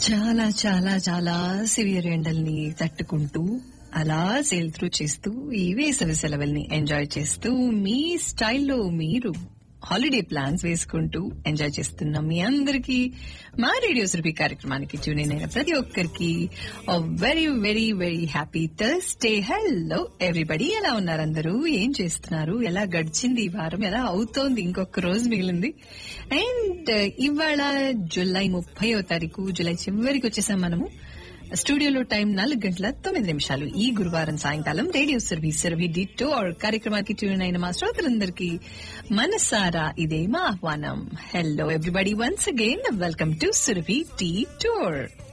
చాలా చాలా చాలా సివియర్ ఎండల్ని తట్టుకుంటూ అలా సేల్ త్రూ చేస్తూ ఈ వేసవి సెలవుల్ని ఎంజాయ్ చేస్తూ మీ స్టైల్లో మీరు హాలిడే ప్లాన్స్ వేసుకుంటూ ఎంజాయ్ చేస్తున్న మీ అందరికీ మా రేడియో సురభి కార్యక్రమానికి ట్యూన్ అయిన ప్రతి ఒక్కరికి very very very happy Thursday hello everybody ఎలా ఉన్నారు అందరూ ఏం చేస్తున్నారు ఎలా గడిచింది ఈ వారం ఎలా అవుతోంది ఇంకొక రోజు మిగిలింది అండ్ ఇవాళ జూలై ముప్పయో తారీఖు జూలై చివరికి వచ్చేసాం మనము స్టూడియోలో టైం నాలుగు గంటల తొమ్మిది నిమిషాలు ఈ గురువారం సాయంకాలం రేడియో సర్వీస్ సర్వీ డి టోర్ కార్యక్రమానికి ట్యూన్ అయిన మా శ్రోతలందరికీ మనసారా ఇదే మా ఆహ్వానం hello everybody once again welcome to Surabhi the tour